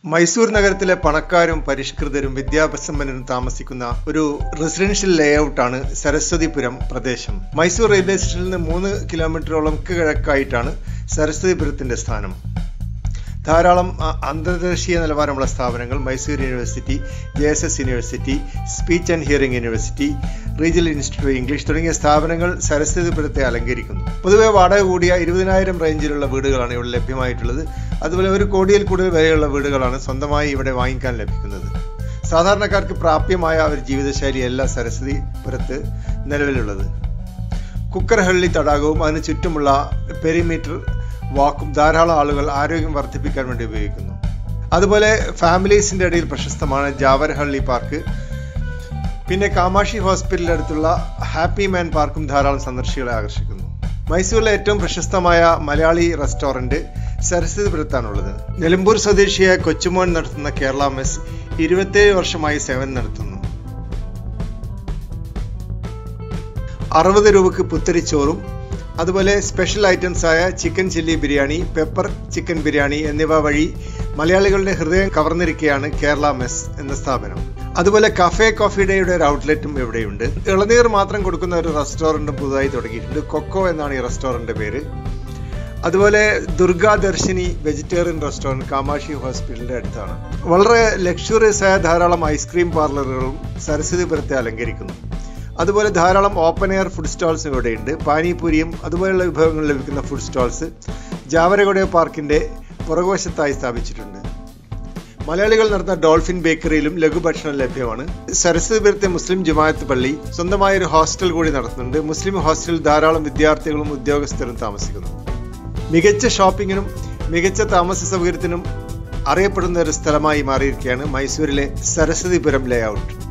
മൈസൂർ നഗരത്തിലെ പണക്കാരും പരിഷ്കൃതരും വിദ്യാസമ്പന്നരും താമസിക്കുന്ന ഒരു റെസിഡൻഷ്യൽ ലേഔട്ടാണ് സരസ്വതിപുരം പ്രദേശം മൈസൂർ റെയിൽവേ സ്റ്റേഷനിൽ നിന്ന് മൂന്ന് കിലോമീറ്ററോളം കിഴക്കായിട്ടാണ് സരസ്വതിപുരത്തിന്റെ സ്ഥാനം ധാരാളം അ- അന്തർദേശീയ നിലവാരമുള്ള സ്ഥാപനങ്ങൾ Mysore university J S S university speech and hearing university regional institute of English തുടങ്ങിയ സ്ഥാപനങ്ങൾ സരസ്വതിപുരത്തെ അലങ്കരിക്കുന്നു പൊതുവെ വാടക കൂടിയ ഇരുപതിനായിരം റേഞ്ചിലുള്ള വീടുകളാണ് ഇവിടെ ലഭ്യമായിട്ടുള്ളത് അതുപോലെ ഒരു കോടിയിൽ കൂടുതൽ വിലയുള്ള വീടുകളാണ് സ്വന്തമായി ഇവിടെ വാങ്ങിക്കാൻ ലഭിക്കുന്നത് സാധാരണക്കാർക്ക് പ്രാപ്യമായ ഒരു ജീവിതശൈലിയല്ല സരസ്വതിപുരത്ത് നിലവിലുള്ളത് കുക്കർഹള്ളി തടാകവും അതിന് ചുറ്റുമുള്ള പെരിമീറ്റർ വാക്കും ധാരാളം ആളുകൾ ആരോഗ്യം വർദ്ധിപ്പിക്കാൻ വേണ്ടി ഉപയോഗിക്കുന്നു അതുപോലെ ഫാമിലീസിന്റെ ഇടയിൽ പ്രശസ്തമാണ് ജാവർഹള്ളി പാർക്ക് പിന്നെ കാമാക്ഷി ഹോസ്പിറ്റലിന്റെ അടുത്തുള്ള ഹാപ്പി മാൻ പാർക്കും ധാരാളം സന്ദർശികളെ ആകർഷിക്കുന്നു മൈസൂരിലെ ഏറ്റവും പ്രശസ്തമായ മലയാളി റെസ്റ്റോറന്റ് സരസ്വതിപുരത്താണുള്ളത് നിലമ്പൂർ സ്വദേശിയായ കൊച്ചുമോൻ നടത്തുന്ന കേരള മെസ് ഇരുപത്തേഴ് വർഷമായി സേവനം നടത്തുന്നു അറുപത് രൂപക്ക് പുത്തരിച്ചോറും അതുപോലെ സ്പെഷ്യൽ ഐറ്റംസ് ആയ chicken chilli biryani pepper chicken biryani എന്നിവ വഴി മലയാളികളുടെ ഹൃദയം കവർന്നിരിക്കുകയാണ് കേരള മെസ് എന്ന സ്ഥാപനം അതുപോലെ കഫേ കോഫി ഡേയുടെ ഒരു ഔട്ട്ലെറ്റും ഇവിടെയുണ്ട് ഇളനീർ മാത്രം കൊടുക്കുന്ന ഒരു റെസ്റ്റോറൻറ്റും പുതുതായി തുടങ്ങിയിട്ടുണ്ട് കൊക്കോ എന്നാണ് ഈ റെസ്റ്റോറൻറ്റ് പേര് അതുപോലെ ദുർഗാ ദർശിനി വെജിറ്റേറിയൻ റെസ്റ്റോറൻറ്റ് കാമാക്ഷി ഹോസ്പിറ്റലിന്റെ അടുത്താണ് വളരെ ലക്ഷറിയസ് ആയ ധാരാളം ഐസ്ക്രീം പാർലറുകളും സരസ്വതിപുരത്തെ അലങ്കരിക്കുന്നു അതുപോലെ ധാരാളം ഓപ്പൺ എയർ ഫുഡ് സ്റ്റോൾസ് ഇവിടെയുണ്ട് പാനിപൂരിയും അതുപോലെയുള്ള വിഭവങ്ങൾ ലഭിക്കുന്ന ഫുഡ് സ്റ്റോൾസ് ജാവരഗോഡ പാർക്കിന്റെ പുറകുവശത്തായി സ്ഥാപിച്ചിട്ടുണ്ട് മലയാളികൾ നടത്തുന്ന ഡോൾഫിൻ ബേക്കറിയിലും ലഘുഭക്ഷണം ലഭ്യമാണ് സരസ്വതിപുരത്തെ മുസ്ലിം ജമാഅത്ത് പള്ളി സ്വന്തമായ ഒരു ഹോസ്റ്റൽ കൂടി നടത്തുന്നുണ്ട് മുസ്ലിം ഹോസ്റ്റലിൽ ധാരാളം വിദ്യാർത്ഥികളും ഉദ്യോഗസ്ഥരും താമസിക്കുന്നു മികച്ച ഷോപ്പിങ്ങിനും മികച്ച താമസ സൗകര്യത്തിനും അറിയപ്പെടുന്ന ഒരു സ്ഥലമായി മാറിയിരിക്കുകയാണ് മൈസൂരിലെ സരസ്വതിപുരം ലേഔട്ട്